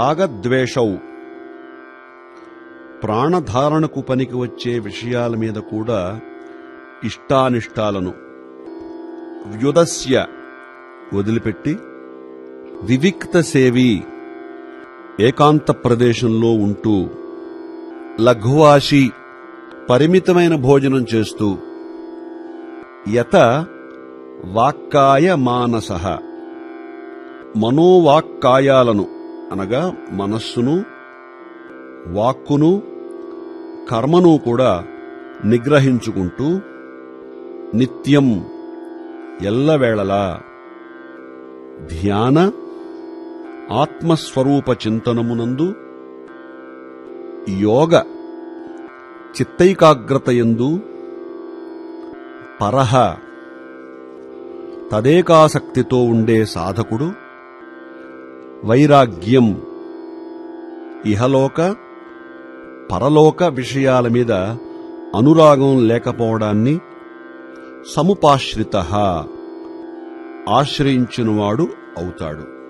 రాగద్వేషౌ ప్రాణధారణకు పనికి వచ్చే విషయాల మీద కూడా ఇష్టానిష్టాలను వ్యుదస్య వదిలిపెట్టి వివిక్త సేవి ఏకాంత ప్రదేశంలో ఉంటూ లఘువాషి పరిమితమైన భోజనం చేస్తూ యత వాక్కాయ మానస మనోవాక్కాయాలను అనగా మనస్సును వాక్కును కర్మను కూడా నిగ్రహించుకుంటూ నిత్యం ఎల్లవేళలా ధ్యాన ఆత్మస్వరూప చింతనమునందు యోగ చిత్తైకాగ్రతయందు పరహ తదేకాసక్తితో ఉండే సాధకుడు వైరాగ్యం ఇహలోక పరలోక విషయాల మీద అనురాగం లేకపోవడాన్ని సముపాశ్రిత ఆశ్రయించినవాడు అవుతాడు